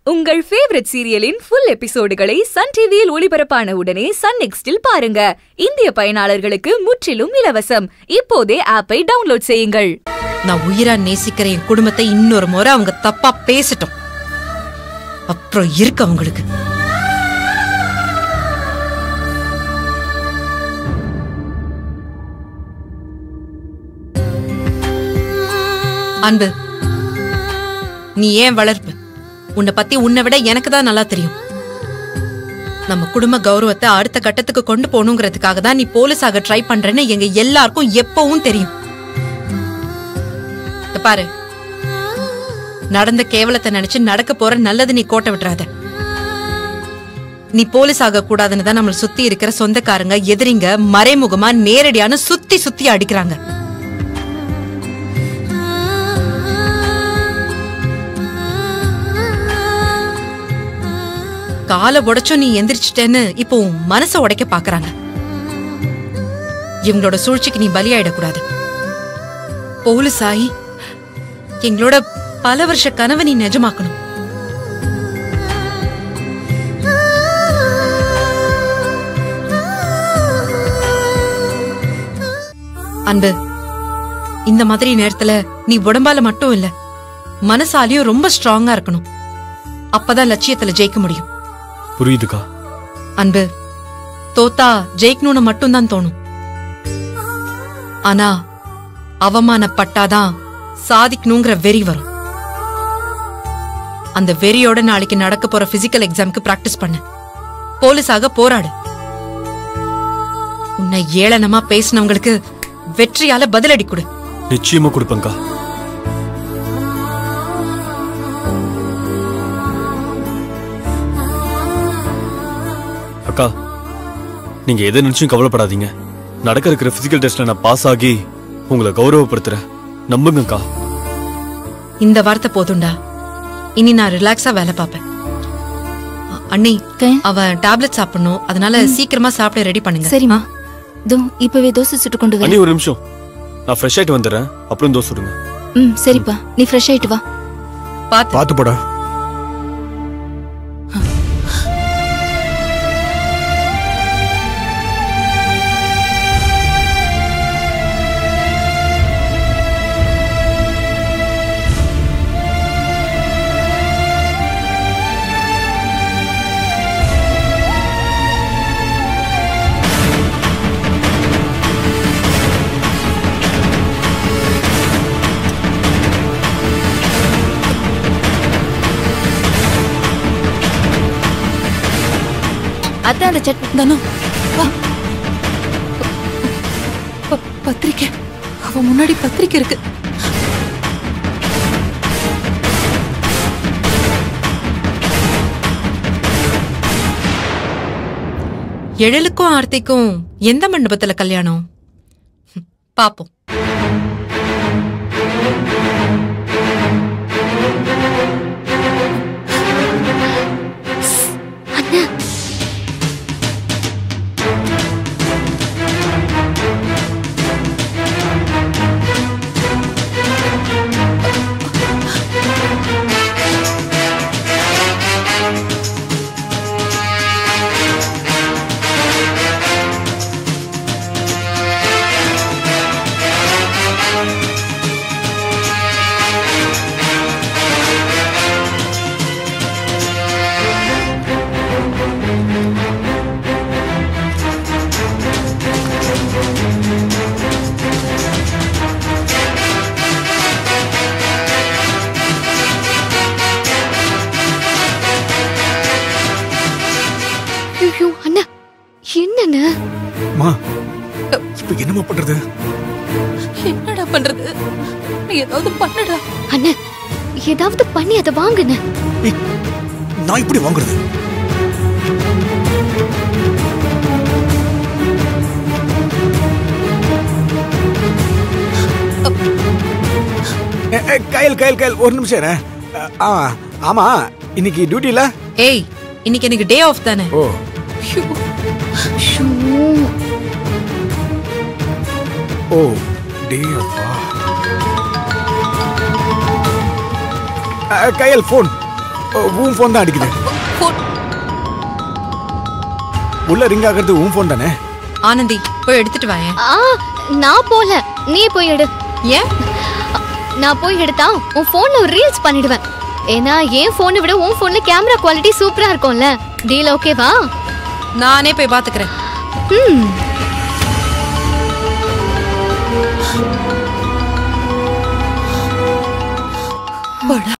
உங்கள் ஃபேவரட் சீரியலின் ஃபுல் எபிசோடுகளை சன் டிவியில் ஒளிபரப்பான உடனே சன் நெக்ஸ்டில் பாருங்க இந்திய பயனாளர்களுக்கு முற்றிலும் இலவசம் இப்போதே ஆப்பை டவுன்லோட் செய்யுங்கள் நான் உயிரா நேசிக்கிற என் குடும்பத்தை இன்னொரு முறை அவங்க தப்பா பேசட்டும் அப்புறம் இருக்கு அவங்களுக்கு அன்பு நீ ஏன் வளர்ப்பு உன்னை பத்தி உன்னை விட எனக்கு தான் நல்லா தெரியும் நம்ம குடும்ப கௌரவத்தை அடுத்த கட்டத்துக்கு கொண்டு போகணுங்கிறதுக்காக தான் நீ போலீஸ் ஆக ட்ரை பண்றேன்னு எங்க எல்லாருக்கும் எப்பவும் தெரியும் இத பாரு நடந்த கேவலத்தை நினைச்சு நடக்க போற நல்லது நீ கோட்டை விட்டுறாத நீ போலீஸ் ஆக கூடாதுன்னு தான் நம்மள சுத்தி இருக்கிற சொந்தக்காரங்க எதிரிங்க மறைமுகமா நேரடியான சுத்தி சுத்தி அடிக்கிறாங்க காலை உடைச்சும் நீ எந்திரிச்சிட்டேன்னு இப்போ உன் மனசை உடைக்க பாக்குறாங்க இவங்களோட சூழ்ச்சிக்கு நீ பலியாயிடக்கூடாது போலீஸ் ஆகி எங்களோட பல வருஷ கனவை நீ நிஜமாக்கணும் அன்பு இந்த மாதிரி நேரத்துல நீ உடம்பால மட்டும் இல்ல மனசாலையும் ரொம்ப ஸ்ட்ராங்கா இருக்கணும் அப்பதான் லட்சியத்துல ஜெயிக்க முடியும் புரியுதுக்கா அன்பு தோத்தா ஜெயிக்கணும்னு மட்டும்தான் தோணும் ஆனா அவமானப்பட்டாதான் சாதிக்கணுங்கிற வெறி வரும் அந்த வெறியோட நாளைக்கு நடக்க போற பிசிக்கல் எக்ஸாம்க்கு பிராக்டிஸ் பண்ணு போலீஸாக போராடு உன்னை ஏளனமா பேசினவங்களுக்கு வெற்றியால பதிலடி கொடு நிச்சயமா கொடுப்பேன்க்கா அக்கா நீங்க எதை நினைச்சும் கவலைப்படாதீங்க நடக்க இருக்கிற பிசிக்கல் டெஸ்ட்ல நான் பாஸ் ஆகி உங்களை கௌரவப்படுத்துறேன் நம்புங்கக்கா இந்த வார்த்தை போதும்டா இனி நான் ரிலாக்ஸா வேலை பார்ப்பேன் அ- அண்ணி அக்கா. அவன் டேப்லெட் சாப்பிடணும் அதனால சீக்கிரமா சாப்பிட ரெடி பண்ணுங்க சரிம்மா தோ இப்பவே தோசை சுட்டு கொண்டு அண்ணி வர ஒரு நிமிஷம் நான் ஃப்ரெஷ் ஆயிட்டு வந்துடுறேன் அப்புறம் தோசை விடுங்க ம் சரிப்பா நீ ஃப்ரெஷ் ஆயிட்டு வா பாத்து பாத்து போடா அதான் அந்த சட் தனு வா ப- பத்திரிக்கை அவ முன்னாடி பத்திரிக்கை இருக்கு எழிலுக்கும் ஆர்த்திக்கும் எந்த மண்டபத்துல கல்யாணம் ஹம், பாப்போம் ஐயோ அண்ணா என்னண்ணா அம்மா இப்ப என்னம்மா பண்றது என்னடா பண்றது நீ ஏதாவது பண்ணுடா அண்ணா ஏதாவது பண்ணி அதை வாங்குன ஏய், நான் இப்படி வாங்குறது ஏ, ஏ, கயல் கயல் கயல் ஒரு நிமிஷம் இரு. ஆ ஆமா இன்னைக்கு டியூட்டி இல்ல ஏய் இன்னைக்கு எனக்கு டே ஆஃப் தானே ஓ ஐயோ, ஷூ. ஓ டே அப்பா கயல் ஃபோன் உன் ஃபோன் தான் அடிக்குது போன் உள்ள ரிங் ஆகிறது உன் ஃபோன் தானே ஆனந்தி போய் எடுத்துட்டு வாயேன் ஆ நான் போல நீ போய் எடு ஏன் நான் போய் எடுத்தா உன் போன்ல ஒரு ரீல்ஸ் பண்ணிடுவேன் ஏன்னா என் போனை விட உன் போன்ல கேமரா குவாலிட்டி சூப்பரா இருக்கும்ல டீல் ஓகேவா நானே போய் பாத்துக்கிறேன் ம் போடா